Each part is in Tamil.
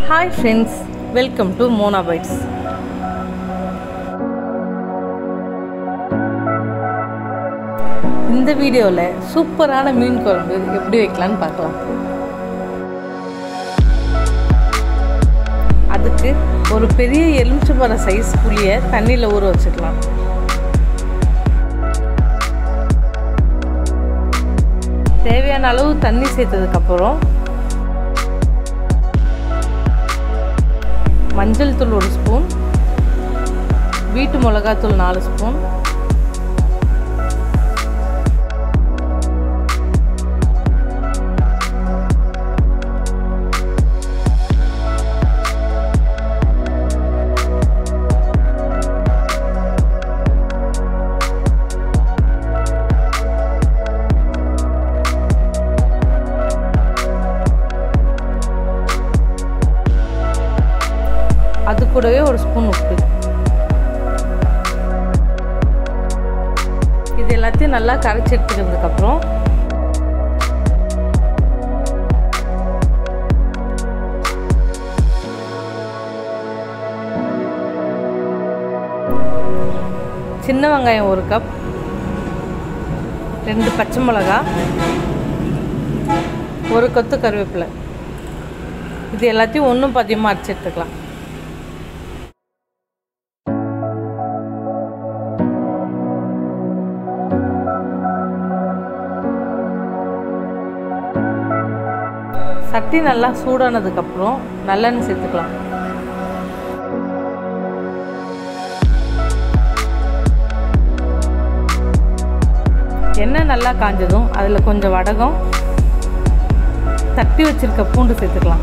Hi friends welcome to Mona Bites இந்த வீடியோவில் சூப்பரான மீன் குழம்பு எப்படி வைக்கலான்னு பார்க்கலாம் அதுக்கு ஒரு பெரிய எலுமிச்சம்பழ சைஸ் புளியை தண்ணியில் ஊற வச்சுக்கலாம் தேவையான அளவு தண்ணி சேர்த்ததுக்கப்புறம் மஞ்சள் தூள் ஒரு ஸ்பூன் வீட்டு மிளகாத்தூள் நாலு ஸ்பூன் அது கூடவே ஒரு ஸ்பூன் உப்பு இது எல்லாத்தையும் நல்லா கரைச்சி எடுத்துக்கிறதுக்கப்புறம் சின்ன வெங்காயம் ஒரு கப் ரெண்டு பச்சை மிளகா ஒரு கொத்து கருவேப்பிலை இது எல்லாத்தையும் ஒன்றும் பதியமாக அரைச்சி எடுத்துக்கலாம் சட்டி நல்லா சூடானதுக்கப்புறம் நல்லெண்ணெய் சேர்த்துக்கலாம் எண்ணெய் நல்லா காஞ்சதும் அதில் கொஞ்சம் வடகம் தட்டி வச்சிருக்க பூண்டு சேர்த்துக்கலாம்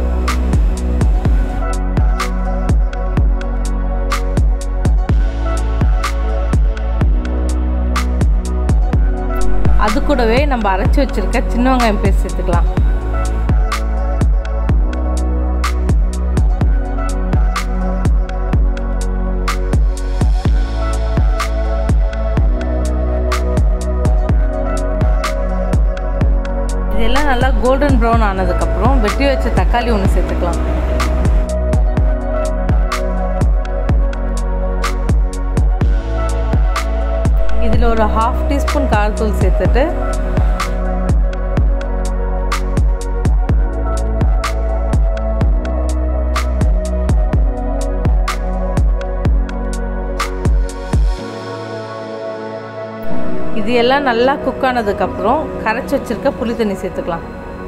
அது கூடவே நம்ம அரைச்சி வச்சிருக்க சின்ன வெங்காயம் பேஸ்ட் சேர்த்துக்கலாம் இதெல்லாம் நல்லா கோல்டன் ப்ரௌன் ஆனதுக்கப்புறம் வெட்டி வச்ச தக்காளி ஒன்று சேர்த்துக்கலாம் இதில் ஒரு ஹாஃப் டீஸ்பூன் காரத்தூள் சேர்த்துட்டு இது எல்லாம் நல்லா குக் ஆனதுக்கப்புறம் கரைச்சி வச்சிருக்க புளி தண்ணி சேர்த்துக்கலாம்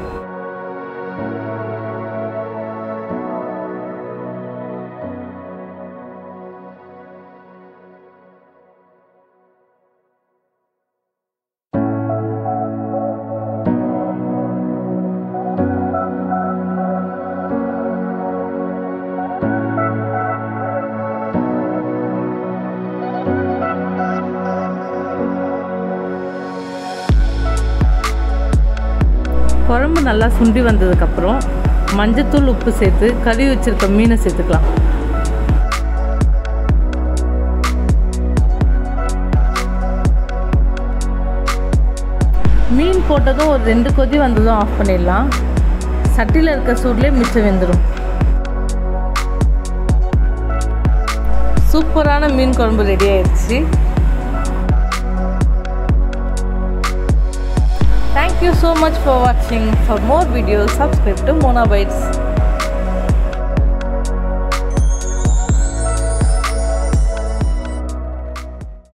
குழம்பு நல்லா சுண்டி வந்ததுக்கப்புறம் மஞ்சத்தூள் உப்பு சேர்த்து கழுவி வச்சிருக்க மீனை சேர்த்துக்கலாம் மீன் போட்டதும் ஒரு ரெண்டு கொதி வந்ததும் ஆஃப் பண்ணிடலாம் சட்டியில் இருக்க சூட்லேயே மிச்சம் வெந்துடும் சூப்பரான மீன் குழம்பு ரெடி ஆயிடுச்சு Thank you so much for watching. For more videos, subscribe to Mona Bites.